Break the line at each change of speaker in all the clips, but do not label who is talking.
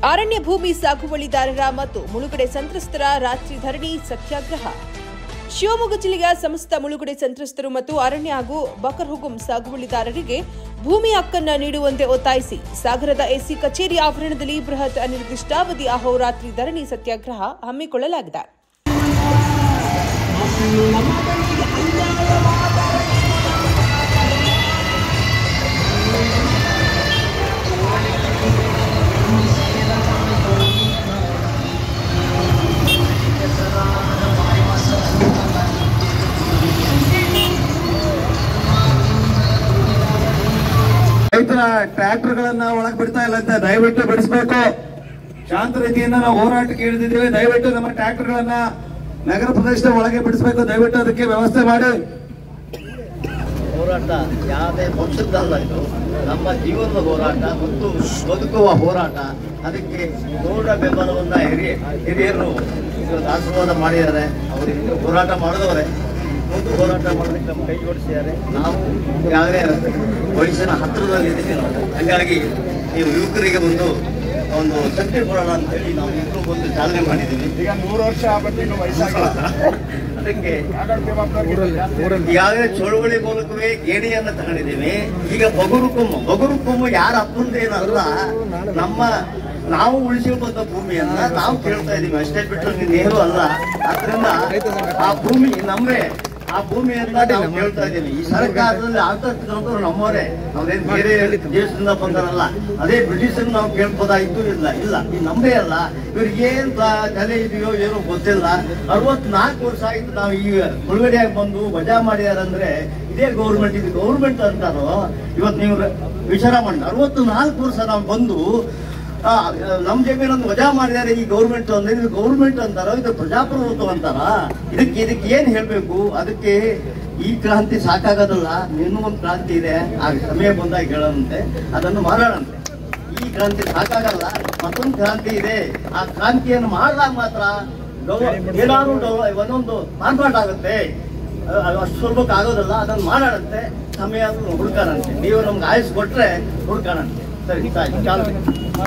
ಅರಣ್ಯ ಭೂಮಿ ಸಾಗುವಳಿದಾರರ ಮತ್ತು ಮುಳುಗಡೆ ಸಂತ್ರಸ್ತರ ರಾತ್ರಿ ಧರಣಿ ಸತ್ಯಾಗ್ರಹ ಶಿವಮೊಗ್ಗ ಜಿಲ್ಲೆಯ ಸಮಸ್ತ ಮುಳುಗಡೆ ಸಂತ್ರಸ್ತರು ಮತ್ತು ಅರಣ್ಯ ಹಾಗೂ ಬಕರ್ಹುಗುಂ ಸಾಗುವಳಿದಾರರಿಗೆ ಭೂಮಿ ಹಕ್ಕನ್ನ ನೀಡುವಂತೆ ಒತ್ತಾಯಿಸಿ ಸಾಗರದ ಎಸಿ ಕಚೇರಿ ಆವರಣದಲ್ಲಿ ಬೃಹತ್ ಅನಿರ್ದಿಷ್ಟಾವಧಿ ಅಹೋರಾತ್ರಿ ಧರಣಿ ಸತ್ಯಾಗ್ರಹ ಹಮ್ಮಿಕೊಳ್ಳಲಾಗಿದೆ
ರೈತರ ಟ್ರ್ಯಾಕ್ಟರ್ ಗಳನ್ನ ಒಳಗ್ ಬಿಡ್ತಾ ಇಲ್ಲ ಅಂತ ದಯವಿಟ್ಟು ಬಿಡಿಸ್ಬೇಕು ಶಾಂತ ರೀತಿಯಿಂದ ನಾವು ಹೋರಾಟಕ್ಕೆ ಇಳಿದಿದ್ದೇವೆ ದಯವಿಟ್ಟು ನಮ್ಮ ಟ್ರ್ಯಾಕ್ಟರ್ ಗಳನ್ನ ನಗರ ಪ್ರದೇಶದ ಒಳಗೆ ಬಿಡಿಸ್ಬೇಕು ದಯವಿಟ್ಟು ಅದಕ್ಕೆ ವ್ಯವಸ್ಥೆ ಮಾಡಿ
ಹೋರಾಟ ಯಾವುದೇ ಪಕ್ಷದ್ದಲ್ಲ ಇದು ನಮ್ಮ ಜೀವನದ ಹೋರಾಟ ಮತ್ತು ಬದುಕುವ ಹೋರಾಟ ಅದಕ್ಕೆ ಪೂರ್ಣ ಬೆಂಬಲವನ್ನ ಹಿರಿಯ ಹಿರಿಯರು ಇವತ್ತು ಆಶೀರ್ವಾದ ಮಾಡಿದ್ದಾರೆ ಅವರಿಗೆ ಹೋರಾಟ ಮಾಡಿದವರೇ ಒಂದು ಹೋರಾಟ ಮಾಡೋದಕ್ಕೆ ನಮ್ಮ ಕೈ ಜೋಡಿಸಿದ್ದಾರೆ ನಾವು ಈಗಾಗಲೇ ವಯಸ್ಸಿನ ಹತ್ತಿರದಲ್ಲಿದ್ದೀವಿ ನಾವು ಹಾಗಾಗಿ ನೀವು ಯುವಕರಿಗೆ ಒಂದು ಒಂದು ಶಕ್ತಿ ಕೊಡೋಣ ಅಂತ ಹೇಳಿ ನಾವು ಇಬ್ಬರು ಒಂದು ಚಾಲನೆ ಮಾಡಿದ್ದೀವಿ
ಈಗ ನೂರು ವರ್ಷ ಆಗ್ಬಿಟ್ಟು ಇನ್ನು ವಯಸ್ಸಾಗಿಲ್ಲ
ಅದಕ್ಕೆ
ಆಡಳಿತ ಜವಾಬ್ದಾರಿ
ಈಗಾಗಲೇ ಚಳುವಳಿ ಮೂಲಕವೇ ಗೇಣಿಯನ್ನ ತಗೊಂಡಿದ್ದೀವಿ ಈಗ ಬಗುರು ಕೊಮ್ಮು ಬಗುರು ಕೊಮ್ಮು ಯಾರ ಅಪ್ಪಂದೇನಲ್ಲ ನಮ್ಮ ನಾವು ಉಳಿಸಿಕೊಂಡ ಭೂಮಿಯನ್ನ ನಾವು ಕೇಳ್ತಾ ಇದೀವಿ ಅಷ್ಟೇ ಬಿಟ್ಟು ಇನ್ನೇನು ಅಲ್ಲ ಆದ್ರಿಂದ ಆ ಭೂಮಿ ನಮ್ಮೇ ಆ ಭೂಮಿಯನ್ನ ನಾವು ಕೇಳ್ತಾ ಇದ್ದೀವಿ ಈ ಸರ್ಕಾರದಲ್ಲಿ ಆತಂಕರು ನಮ್ಮವರೇ ಅವ್ರೇನ್ ಬೇರೆ ದೇಶದಿಂದ ಬಂದರಲ್ಲ ಅದೇ ಬ್ರಿಟಿಷರ್ ನಾವು ಕೇಳ್ಬೋದಾಯ್ತು ಇಲ್ಲ ಇಲ್ಲ ಈ ನಮ್ಮೇ ಅಲ್ಲ ಇವ್ರಿಗೆ ಏನ್ ತ- ತಲೆ ಇದೆಯೋ ಏನೋ ಗೊತ್ತಿಲ್ಲ ಅರವತ್ನಾಲ್ಕು ವರ್ಷ ಆಯ್ತು ನಾವು ಈಗ ಮುಳುಗಡೆಯಾಗಿ ಬಂದು ವಜಾ ಮಾಡಿದಾರಂದ್ರೆ ಇದೇ ಗೌರ್ಮೆಂಟ್ ಇದು ಗೌರ್ಮೆಂಟ್ ಅಂತಾರೋ ಇವತ್ತು ನೀವು ರ- ವಿಚಾರ ಮಾಡಿ ಅರವತ್ತು ನಾಲ್ಕು ವರ್ಷ ನಾವು ಬಂದು ಆ, ನಮ್ ಜಮೀನನ್ನು ವಜಾ ಮಾಡಿದ್ದಾರೆ ಈ ಗೌರ್ಮೆಂಟ್ ಅಂದ್ರೆ ಇದು ಗೌರ್ಮೆಂಟ್ ಅಂತಾರ ಇದು ಪ್ರಜಾಪ್ರಭುತ್ವ ಅಂತಾರ ಇದಕ್ಕೆ ಇದಕ್ಕೆ ಏನ್ ಹೇಳ್ಬೇಕು ಅದಕ್ಕೆ ಈ ಕ್ರಾಂತಿ ಸಾಕಾಗೋದಲ್ಲ ಇನ್ನೂ ಒಂದು ಕ್ರಾಂತಿ ಇದೆ ಆ ಸಮಯ ಬಂದಾಗ ಹೇಳೋಣಂತೆ ಅದನ್ನು ಮಾಡೋಣಂತೆ ಈ ಕ್ರಾಂತಿ ಸಾಕಾಗಲ್ಲ ಮತ್ತೊಂದು ಕ್ರಾಂತಿ ಇದೆ ಆ ಕ್ರಾಂತಿಯನ್ನು ಮಾಡಿದಾಗ ಮಾತ್ರ ಗೌ- ಏನಾದ್ರು ಗೌ- ಒಂದೊಂದು ಮಾರ್ಪಾಟ್ ಆಗುತ್ತೆ ಅ- ಅಷ್ಟು ಸುಲಭಕ್ಕೆ ಆಗೋದಲ್ಲ ಅದನ್ನು ಮಾಡೋಣಂತೆ ಸಮಯ ಹುಡ್ಕಾಣಂತೆ ನೀವು ನಮ್ಗೆ ಆಯಸ್ ಕೊಟ್ರೆ ಹುಡ್ಕಾಣಂತೆ ಸರಿ ಸಾಕು ಚಾಲು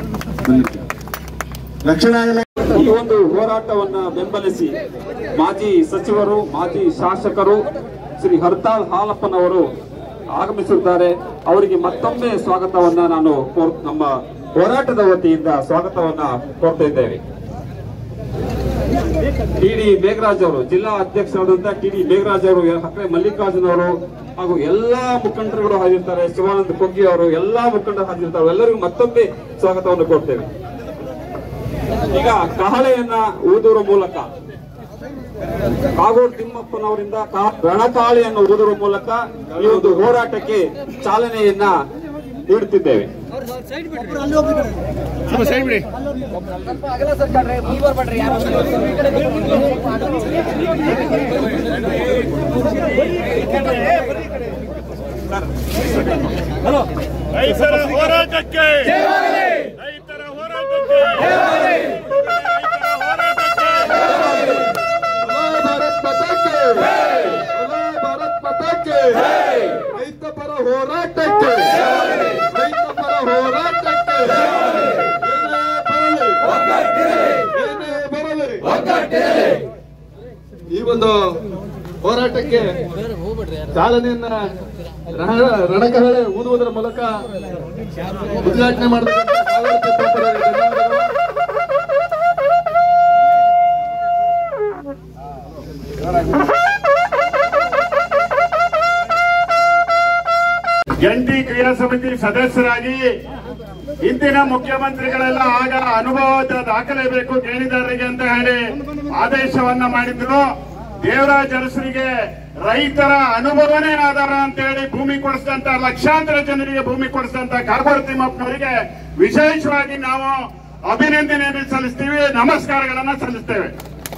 ರಕ್ಷಣಾ ಇಲಾಖೆ
ಈ ಒಂದು ಹೋರಾಟವನ್ನ ಬೆಂಬಲಿಸಿ ಮಾಜಿ ಸಚಿವರು ಮಾಜಿ ಶಾಸಕರು ಶ್ರೀ ಹರ್ತಾಳ್ ಹಾಲಪ್ಪನವರು ಆಗಮಿಸಿದ್ದಾರೆ ಅವರಿಗೆ ಮತ್ತೊಮ್ಮೆ ಸ್ವಾಗತವನ್ನ ನಾನು ಕೋರ್- ನಮ್ಮ ಹೋರಾಟದ ವತಿಯಿಂದ ಸ್ವಾಗತವನ್ನ ಕೋರ್ತಾ ಇದ್ದೇವೆ ಟಿ ಡಿ ಮೇಘರಾಜ್ ಅವರು ಜಿಲ್ಲಾ ಅಧ್ಯಕ್ಷರಾದಂತಹ ಟಿ ಡಿ ಮೇಘರಾಜ್ ಅವರು ಹಕ್ರೆ ಮಲ್ಲಿಕಾರ್ಜುನ್ ಅವರು ಹಾಗೂ ಎಲ್ಲಾ ಮುಖಂಡರುಗಳು ಹಾಜರಿರ್ತಾರೆ ಶಿವಾನಂದ ಕೊಗ್ಗಿ ಅವರು ಎಲ್ಲಾ ಮುಖಂಡರು ಹಾಜರಿರ್ತಾರೆ ಎಲ್ಲರಿಗೂ ಮತ್ತೊಮ್ಮೆ ಸ್ವಾಗತವನ್ನು ಕೊಡ್ತೇವೆ ಈಗ ಕಹಳೆಯನ್ನ ಊದುವ ಮೂಲಕ ಕಾಗೋಡು ತಿಮ್ಮಪ್ಪನವರಿಂದ ಕಾ- ರಣಕಾಳಿಯನ್ನು ಊದುವ ಮೂಲಕ ಈ ಒಂದು ಹೋರಾಟಕ್ಕೆ ಚಾಲನೆಯನ್ನ ನೀಡುತ್ತಿದ್ದೇವೆ
ರೈತರ ಹೋರಾಟಕ್ಕೆ ರೈತರ ಹೋರಾಟಕ್ಕೆ ರೈತರ ಹೋರಾಟಕ್ಕೆ
ಭಾರತ್ ಮಾತಾಕ್ಕೆ ಭಾರತ್ ಮಾತಾಕ್ಕೆ ರೈತ ಪರ ಹೋರಾಟಕ್ಕೆ ರೈತ ಪರ ಹೋರಾಟಕ್ಕೆ ಏನೇ ಬರಲಿ ಏನೇ ಬರಲಿ ಈ ಒಂದು ಹೋರಾಟಕ್ಕೆ ಚಾಲನೆಯನ್ನ ರಣ- ರಣಕಹಳೆ ಊದುವುದರ ಮೂಲಕ ಉದ್ಘಾಟನೆ ಮಾಡಬೇಕು
ಜಂಟಿ ಕ್ರಿಯಾ ಸಮಿತಿ ಸದಸ್ಯರಾಗಿ ಹಿಂದಿನ ಮುಖ್ಯಮಂತ್ರಿಗಳೆಲ್ಲ ಆಗ ಅನುಭವದ ದಾಖಲೆ ಬೇಕು ಗೇಣಿದಾರರಿಗೆ ಅಂತ ಹೇಳಿ ಆದೇಶವನ್ನ ಮಾಡಿದ್ರು ದೇವರಾಜ್ ಅರಸರಿಗೆ ರೈತರ ಅನುಭವನೇ ಆಧಾರ ಅಂತ ಹೇಳಿ ಭೂಮಿ ಕೊಡಿಸಿದಂತ ಲಕ್ಷಾಂತರ ಜನರಿಗೆ ಭೂಮಿ ಕೊಡಿಸಿದಂತ ಕಾಗೋಡು ತಿಮ್ಮಪ್ಪನವರಿಗೆ ವಿಶೇಷವಾಗಿ ನಾವು ಅಭಿನಂದನೆಯನ್ನು ಸಲ್ಲಿಸ್ತೀವಿ ನಮಸ್ಕಾರಗಳನ್ನ ಸಲ್ಲಿಸ್ತೇವೆ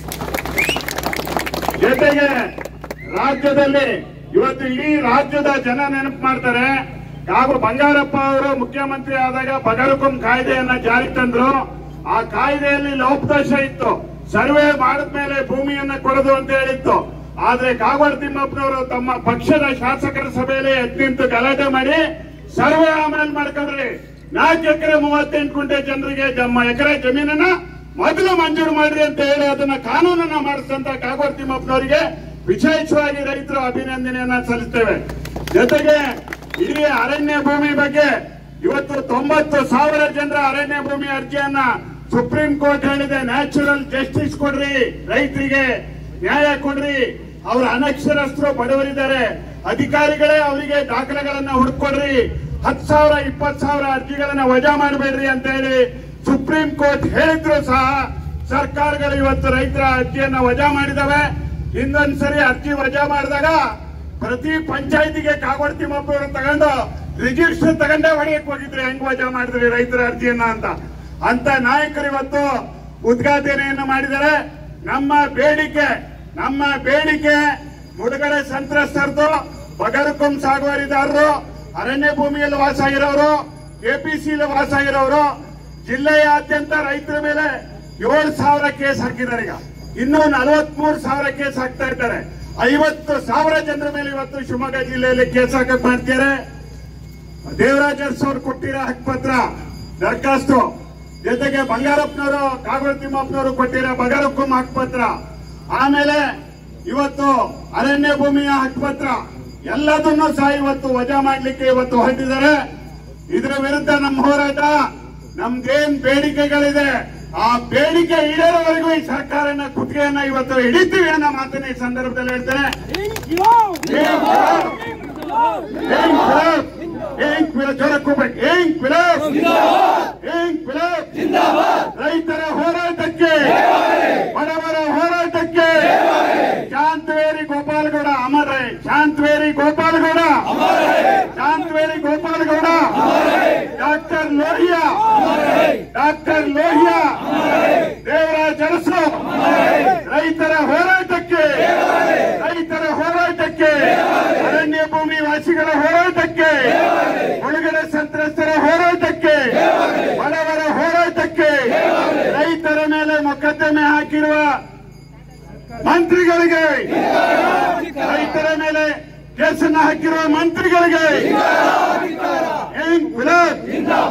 ಜೊತೆಗೆ ರಾಜ್ಯದಲ್ಲಿ ಇವತ್ತು ಇಡೀ ರಾಜ್ಯದ ಜನ ನೆನಪು ಮಾಡ್ತಾರೆ ಹಾಗೂ ಬಂಗಾರಪ್ಪ ಅವರು ಮುಖ್ಯಮಂತ್ರಿ ಆದಾಗ ಬಗರುಕುಂ ಕಾಯ್ದೆಯನ್ನ ಜಾರಿ ತಂದ್ರು ಆ ಕಾಯ್ದೆಯಲ್ಲಿ ಲೋಪದೋಷ ಇತ್ತು ಸರ್ವೆ ಮಾಡಿದ್ಮೇಲೆ ಭೂಮಿಯನ್ನ ಕೊಡೋದು ಅಂತ ಹೇಳಿತ್ತು ಆದ್ರೆ ಕಾಗೋಡು ತಿಮ್ಮಪ್ಪನವರು ತಮ್ಮ ಪಕ್ಷದ ಶಾಸಕರ ಸಭೆಯಲ್ಲಿ ಎದ್ದು ನಿಂತು ಗಲಾಟೆ ಮಾಡಿ ಸರ್ವೆ ಆಮೇಲೆ ಮಾಡ್ಕೊಂಡ್ರಿ ನಾಲ್ಕು ಎಕರೆ ಮೂವತ್ತೆಂಟು ಗುಂಟೆ ಜನರಿಗೆ ಜಮ್ಮ ಎಕರೆ ಜಮೀನನ್ನ ಮೊದಲು ಮಂಜೂರು ಮಾಡ್ರಿ ಅಂತ ಹೇಳಿ ಅದನ್ನ ಕಾನೂನನ್ನ ಮಾಡಿಸಿದಂತ ಕಾಗೋಡು ತಿಮ್ಮಪ್ಪನವರಿಗೆ ವಿಶೇಷವಾಗಿ ರೈತರು ಅಭಿನಂದನೆಯನ್ನ ಸಲ್ಲಿಸ್ತೇವೆ ಜೊತೆಗೆ ಇಡೀ ಅರಣ್ಯ ಭೂಮಿ ಬಗ್ಗೆ ಇವತ್ತು ತೊಂಬತ್ತು ಸಾವಿರ ಜನರ ಅರಣ್ಯ ಭೂಮಿ ಅರ್ಜಿಯನ್ನ ಸುಪ್ರೀಂ ಕೋರ್ಟ್ ಹೇಳಿದೆ ನ್ಯಾಚುರಲ್ ಜಸ್ಟಿಸ್ ಕೊಡ್ರಿ ರೈತರಿಗೆ ನ್ಯಾಯ ಕೊಡ್ರಿ ಅವ್ರ ಅನಕ್ಷರಸ್ಥರು ಬಡವರಿದ್ದಾರೆ ಅಧಿಕಾರಿಗಳೇ ಅವರಿಗೆ ದಾಖಲೆಗಳನ್ನ ಹುಡುಕೊಡ್ರಿ ಹತ್ತು ಸಾವಿರ ಇಪ್ಪತ್ತು ಸಾವಿರ ಅರ್ಜಿಗಳನ್ನ ವಜಾ ಮಾಡಬೇಡ್ರಿ ಅಂತ ಹೇಳಿ ಸುಪ್ರೀಂ ಕೋರ್ಟ್ ಹೇಳಿದ್ರು ಸಹ ಸರ್ಕಾರಗಳು ಇವತ್ತು ರೈತರ ಅರ್ಜಿಯನ್ನ ವಜಾ ಮಾಡಿದಾವೆ ಇನ್ನೊಂದ್ಸರಿ ಅರ್ಜಿ ವಜಾ ಮಾಡಿದಾಗ ಪ್ರತಿ ಪಂಚಾಯತಿಗೆ ಕಾಗೋಡು ತಿಮ್ಮಪ್ಪವರು ತಗೊಂಡು ರಿಜಿಸ್ಟರ್ ತಗೊಂಡೇ ಹೊಡೆಯಕ್ ಹೋಗಿದ್ರಿ ಹೆಂಗ್ ವಜಾ ಮಾಡಿದ್ರಿ ರೈತರ ಅರ್ಜಿಯನ್ನ ಅಂತ ಅಂತ ನಾಯಕರು ಇವತ್ತು ಉದ್ಘಾಟನೆಯನ್ನ ಮಾಡಿದ್ದಾರೆ ನಮ್ಮ ಬೇಡಿಕೆ ನಮ್ಮ ಬೇಡಿಕೆ ಮುಡುಗಡೆ ಸಂತ್ರಸ್ತರದು ಬಗರುಕುಂ ಸಾಗುವರಿದಾರರು ಅರಣ್ಯ ಭೂಮಿಯಲ್ಲಿ ವಾಸ ಇರೋರು ಎಪಿಸಿಯಲ್ಲಿ ವಾಸ ಇರೋರು ಜಿಲ್ಲೆಯಾದ್ಯಂತ ರೈತರ ಮೇಲೆ ಏಳು ಸಾವಿರ ಕೇಸ್ ಹಾಕಿದ್ದಾರೆ ಈಗ ಇನ್ನೂ ನಲವತ್ಮೂರು ಸಾವಿರ ಕೇಸ್ ಹಾಕ್ತಾ ಇದ್ದಾರೆ ಐವತ್ತು ಸಾವಿರ ಜನರ ಮೇಲೆ ಇವತ್ತು ಶಿವಮೊಗ್ಗ ಜಿಲ್ಲೆಯಲ್ಲಿ ಕೇಸ್ ಹಾಕಕ್ ಮಾಡ್ತಾರೆ ದೇವರಾಜ್ ಅರಸು ಅವ್ರು ಕೊಟ್ಟಿರೋ ಹಕ್ಕುಪತ್ರ ದರಖಾಸ್ತು ಜೊತೆಗೆ ಬಂಗಾರಪ್ಪನವರು ಕಾಗೋಡು ತಿಮ್ಮಪ್ಪನವರು ಕೊಟ್ಟಿರೋ ಬಗರಕ್ಕುಂ ಹಕ್ಕುಪತ್ರ ಆಮೇಲೆ ಇವತ್ತು ಅರಣ್ಯ ಭೂಮಿಯ ಹಕ್ಕುಪತ್ರ ಎಲ್ಲದನ್ನೂ ಸಹ ಇವತ್ತು ವಜಾ ಮಾಡ್ಲಿಕ್ಕೆ ಇವತ್ತು ಹೊರಟಿದ್ದಾರೆ ಇದರ ವಿರುದ್ಧ ನಮ್ಮ ಹೋರಾಟ ನಮ್ದೇನ್ ಬೇಡಿಕೆಗಳಿದೆ ಆ ಬೇಡಿಕೆ ಈಡೇರೋವರೆಗೂ ಈ ಸರ್ಕಾರನ ಕುತ್ತಿಗೆಯನ್ನ ಇವತ್ತು ಹಿಡಿತೀವಿ ಅನ್ನೋ ಮಾತನ್ನ ಈ ಸಂದರ್ಭದಲ್ಲಿ ಹೇಳ್ತೇನೆ ಏನ್ ಫಿಲಪ್ ಏನ್ ಫಿಲಪ್ ಜೋರ ಕೂಗ್ಬೇಕು ಏನ್ ಫಿಲಪ್ ಏನ್ ಫಿಲಪ್ ರೈತರ ಹೋರಾಟಕ್ಕೆ ಬಡವರ ಹೋರಾಟಕ್ಕೆ ಶಾಂತವೇರಿ ಗೋಪಾಲಗೌಡ ಅಮರ ಶಾಂತವೇರಿ ಗೋಪಾಲಗೌಡ ಶಾಂತವೇರಿ ಗೋಪಾಲಗೌಡ ಡಾಕ್ಟರ್ ಲೋಹಿಯಾ ಡಾಕ್ಟರ್ ಲೋಹಿಯಾ ದೇವರಾಜ್ ಅರಸು ರೈತರ ಹೋರಾಟಕ್ಕೆ ರೈತರ ಹೋರಾಟಕ್ಕೆ ಅರಣ್ಯ ಭೂಮಿ ವಾಸಿಗಳ ಹೋರಾಟಕ್ಕೆ ಒಳಗಡೆ ಸಂತ್ರಸ್ತರ ಹೋರಾಟಕ್ಕೆ ಬಡವರ ಹೋರಾಟಕ್ಕೆ ರೈತರ ಮೇಲೆ ಮೊಕದ್ದಮೆ ಹಾಕಿರುವ ಮಂತ್ರಿಗಳಿಗೆ ರೈತರ ಮೇಲೆ ಕೇಸನ್ನ ಹಾಕಿರುವ ಮಂತ್ರಿಗಳಿಗೆ ಏನ್ ಗುಲಾಬ್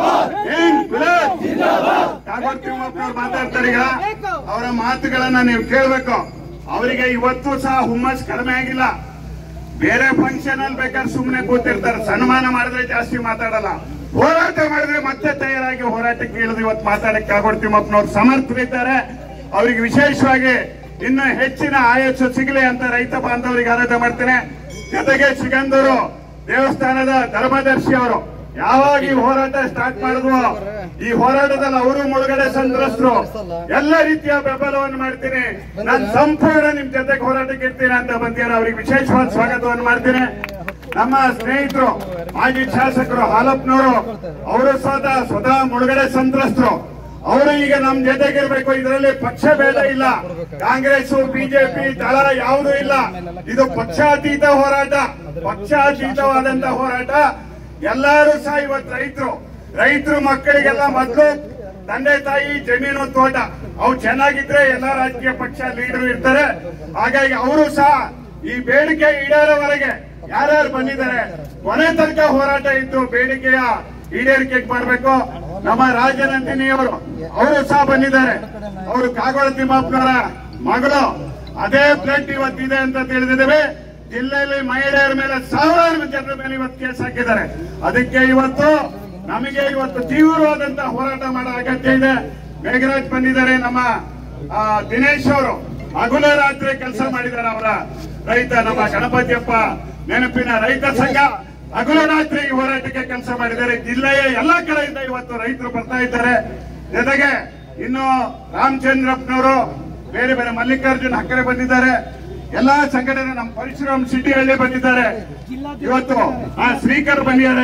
ಏನ್ ಗುಲಾಬ್ ಕಾಗೋಡು ತಿಮ್ಮಪ್ಪನವ್ರು ಮಾತಾಡ್ತಾರೆ ಈಗ ಅವರ ಮಾತುಗಳನ್ನ ನೀವು ಕೇಳ್ಬೇಕು ಅವರಿಗೆ ಇವತ್ತು ಸಹ ಹುಮ್ಮಸ್ ಕಡಿಮೆ ಆಗಿಲ್ಲ ಬೇರೆ ಫಂಕ್ಷನ್ ಅಲ್ಲಿ ಬೇಕಾದ್ರೆ ಸುಮ್ಮನೆ ಕೂತಿರ್ತಾರೆ ಸನ್ಮಾನ ಮಾಡಿದ್ರೆ ಜಾಸ್ತಿ ಮಾತಾಡಲ್ಲ ಹೋರಾಟ ಮಾಡಿದ್ರೆ ಮತ್ತೆ ತಯಾರಾಗಿ ಹೋರಾಟಕ್ಕೆ ಇಳಿದು ಇವತ್ತು ಮಾತಾಡಕ್ಕೆ ಕಾಗೋಡು ತಿಮ್ಮಪ್ಪನವ್ರು ಸಮರ್ಥರಿದ್ದಾರೆ ಅವರಿಗೆ ವಿಶೇಷವಾಗಿ ಇನ್ನು ಹೆಚ್ಚಿನ ಆಯಸ್ಸು ಸಿಗಲಿ ಅಂತ ರೈತ ಬಾಂಧವರಿಗೆ ಆರಾಧನೆ ಮಾಡ್ತೇನೆ ಜೊತೆಗೆ ಸಿಗಂದೂರು ದೇವಸ್ಥಾನದ ಧರ್ಮದರ್ಶಿ ಅವರು ಯಾವಾಗ ಈ ಹೋರಾಟ ಸ್ಟಾರ್ಟ್ ಮಾಡಿದ್ವು ಈ ಹೋರಾಟದಲ್ಲಿ ಅವರು ಮುಳುಗಡೆ ಸಂತ್ರಸ್ತರು ಎಲ್ಲ ರೀತಿಯ ಬೆಂಬಲವನ್ನು ಮಾಡ್ತೀನಿ ನಾನು ಸಂಪೂರ್ಣ ನಿಮ್ ಜೊತೆಗೆ ಹೋರಾಟಕ್ಕೆ ಇರ್ತೀನಿ ಅಂತ ಬಂದಿದ್ದಾರೆ ಅವರಿಗೆ ವಿಶೇಷವಾದ ಸ್ವಾಗತವನ್ನು ಮಾಡ್ತೀನಿ ನಮ್ಮ ಸ್ನೇಹಿತರು ಮಾಜಿ ಶಾಸಕರು ಹಾಲಪ್ಪನವರು ಅವರು ಸ್ವತಃ ಸ್ವತಃ ಮುಳುಗಡೆ ಸಂತ್ರಸ್ತರು ಅವರು ಈಗ ನಮ್ ಜೊತೆಗಿರ್ಬೇಕು ಇದರಲ್ಲಿ ಪಕ್ಷ ಭೇದ ಇಲ್ಲ ಕಾಂಗ್ರೆಸ್ ಬಿಜೆಪಿ ದಳ ಯಾವುದೂ ಇಲ್ಲ ಇದು ಪಕ್ಷಾತೀತ ಹೋರಾಟ ಪಕ್ಷಾತೀತವಾದಂತ ಹೋರಾಟ ಎಲ್ಲರೂ ಸಹ ಇವತ್ತು ರೈತರು ರೈತರು ಮಕ್ಕಳಿಗೆಲ್ಲ ಮೊದಲು ತಂದೆ ತಾಯಿ ಜಮೀನು ತೋಟ ಅವು ಚೆನ್ನಾಗಿದ್ರೆ ಎಲ್ಲ ರಾಜಕೀಯ ಪಕ್ಷ ಲೀಡರ್ ಇರ್ತಾರೆ ಹಾಗಾಗಿ ಅವರು ಸಹ ಈ ಬೇಡಿಕೆ ಈಡೇರೋವರೆಗೆ ಯಾರ್ಯಾರು ಬಂದಿದ್ದಾರೆ ಕೊನೆ ತನಕ ಹೋರಾಟ ಇದ್ದು ಬೇಡಿಕೆಯ ಈಡೇರಿಕೆಗೆ ಮಾಡಬೇಕು ನಮ್ಮ ರಾಜನಂದಿನಿ ಅವರು ಅವರು ಸಹ ಬಂದಿದ್ದಾರೆ ಅವರು ಕಾಗೋಡು ತಿಮ್ಮಪ್ಪನವರ ಮಗಳು ಅದೇ ಬ್ಲಡ್ ಇವತ್ತಿದೆ ಅಂತ ತಿಳಿದಿದ್ದೇವೆ ಜಿಲ್ಲೆಯಲ್ಲಿ ಮಹಿಳೆಯರ ಮೇಲೆ ಸಾವಿರಾರು ಜನರ ಮೇಲೆ ಇವತ್ತು ಕೇಸ್ ಹಾಕಿದ್ದಾರೆ ಅದಕ್ಕೆ ಇವತ್ತು ನಮಗೆ ಇವತ್ತು ತೀವ್ರವಾದಂತಹ ಹೋರಾಟ ಮಾಡೋ ಅಗತ್ಯ ಇದೆ ಮೇಘರಾಜ್ ಬಂದಿದ್ದಾರೆ ನಮ್ಮ ಆ, ದಿನೇಶ್ ಅವರು ಹಗಲ ರಾತ್ರಿ ಕೆಲಸ ಮಾಡಿದ್ದಾರೆ ಅವರ ರೈತ ನಮ್ಮ ಗಣಪತಿಯಪ್ಪ ನೆನಪಿನ ರೈತ ಸಂಘ ಹಗಲು ರಾತ್ರಿ ಈ ಹೋರಾಟಕ್ಕೆ ಕೆಲಸ ಮಾಡಿದ್ದಾರೆ ಜಿಲ್ಲೆಯ ಎಲ್ಲಾ ಕಡೆಯಿಂದ ಇವತ್ತು ರೈತರು ಬರ್ತಾ ಇದ್ದಾರೆ ಜೊತೆಗೆ ಇನ್ನು ರಾಮಚಂದ್ರಪ್ಪನವರು ಬೇರೆ ಬೇರೆ ಮಲ್ಲಿಕಾರ್ಜುನ್ ಹಕ್ಕರೆ ಬಂದಿದ್ದಾರೆ ಎಲ್ಲಾ ಸಂಘಟನೆ ನಮ್ಮ ಪರಶುರಾಮ್ ಸಿಟಿ ಹಳ್ಳಿ ಬಂದಿದ್ದಾರೆ ಇವತ್ತು ಆ ಸ್ಪೀಕರ್ ಬಂದಿದ್ದಾರೆ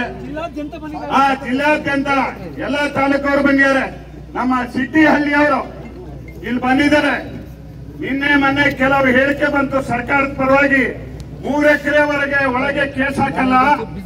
ಆ ಜಿಲ್ಲಾದ್ಯಂತ ಎಲ್ಲಾ ತಾಲೂಕವರು ಬಂದಿದ್ದಾರೆ ನಮ್ಮ ಸಿಟಿ ಹಳ್ಳಿಯವರು ಇಲ್ಲಿ ಬಂದಿದ್ದಾರೆ ನಿನ್ನೆ ಮೊನ್ನೆ ಕೆಲವು ಹೇಳಿಕೆ ಬಂತು ಸರ್ಕಾರದ ಪರವಾಗಿ ಮೂರು ಎಕರೆವರೆಗೆ ಒಳಗೆ ಕೇಸ್ ಹಾಕಲ್ಲ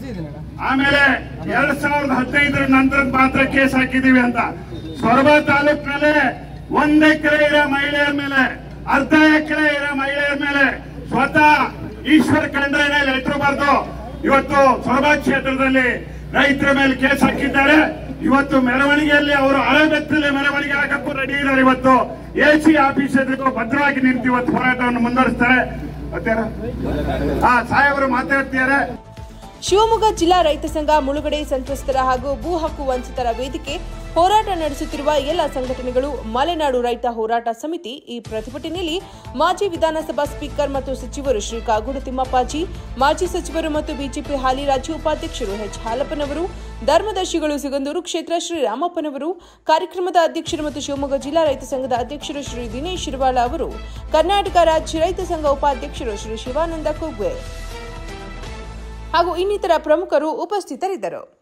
ಆಮೇಲೆ ಎರಡ್ ಸಾವಿರದ ಹದಿನೈದರ ನಂತರ ಮಾತ್ರ ಕೇಸ್ ಹಾಕಿದೀವಿ ಅಂತ ಸೊರಬ ತಾಲೂಕಿನಲ್ಲಿ ಒಂದ್ ಎಕರೆ ಇರೋ ಮಹಿಳೆಯರ ಮೇಲೆ ಅರ್ಧ ಎಕರೆ ಇರೋ ಮಹಿಳೆಯರ ಮೇಲೆ ಸ್ವತಃ ಈಶ್ವರ್ ಖಂಡ್ರೆನೆ ಲೆಟರ್ ಬರೆದು ಇವತ್ತು ಸೊರಬ ಕ್ಷೇತ್ರದಲ್ಲಿ ರೈತರ ಮೇಲೆ ಕೇಸ್ ಹಾಕಿದ್ದಾರೆ ಇವತ್ತು ಮೆರವಣಿಗೆಯಲ್ಲಿ ಅವರು ಅರೆಬೆತ್ತಲೆ ಮೆರವಣಿಗೆ ಹಾಕಕ್ಕೂ ರೆಡಿ ಇದ್ದಾರೆ ಇವತ್ತು ಎ ಸಿ ಆಫೀಸ್ ಎದುರು ಭದ್ರವಾಗಿ ನಿಂತು ಇವತ್ತು ಹೋರಾಟವನ್ನು ಮುಂದುವರಿಸ್ತಾರೆ ಮತ್ತೆ ಹಾ ಸಾಹೇಬರು ಮಾತಾಡ್ತಿದ್ದಾರೆ
ಶಿವಮೊಗ್ಗ ಜಿಲ್ಲಾ ರೈತ ಸಂಘ ಮುಳುಗಡೆ ಸಂತ್ರಸ್ತರ ಹಾಗೂ ಭೂ ಹಕ್ಕು ವಂಚಿತರ ವೇದಿಕೆ ಹೋರಾಟ ನಡೆಸುತ್ತಿರುವ ಎಲ್ಲ ಸಂಘಟನೆಗಳು ಮಲೆನಾಡು ರೈತ ಹೋರಾಟ ಸಮಿತಿ ಈ ಪ್ರತಿಭಟನೆಯಲ್ಲಿ ಮಾಜಿ ವಿಧಾನಸಭಾ ಸ್ಪೀಕರ್ ಮತ್ತು ಸಚಿವರು ಶ್ರೀ ಕಾಗೋಡು ತಿಮ್ಮಪ್ಪಾಜಿ ಮಾಜಿ ಸಚಿವರು ಮತ್ತು ಬಿಜೆಪಿ ಹಾಲಿ ರಾಜ್ಯ ಉಪಾಧ್ಯಕ್ಷರು ಎಚ್ ಹಾಲಪ್ಪನವರು ಧರ್ಮದರ್ಶಿಗಳು ಸಿಗಂದೂರು ಕ್ಷೇತ್ರ ಶ್ರೀ ರಾಮಪ್ಪನವರು ಕಾರ್ಯಕ್ರಮದ ಅಧ್ಯಕ್ಷರು ಮತ್ತು ಶಿವಮೊಗ್ಗ ಜಿಲ್ಲಾ ರೈತ ಸಂಘದ ಅಧ್ಯಕ್ಷರು ಶ್ರೀ ದಿನೇಶ್ ಶಿರವಾಳ ಅವರು ಕರ್ನಾಟಕ ರಾಜ್ಯ ರೈತ ಸಂಘ ಉಪಾಧ್ಯಕ್ಷರು ಶ್ರೀ ಶಿವಾನಂದ ಕುಗ್ವೆ ಹಾಗೂ ಇನ್ನಿತರ ಪ್ರಮುಖರು ಉಪಸ್ಥಿತರಿದ್ದರು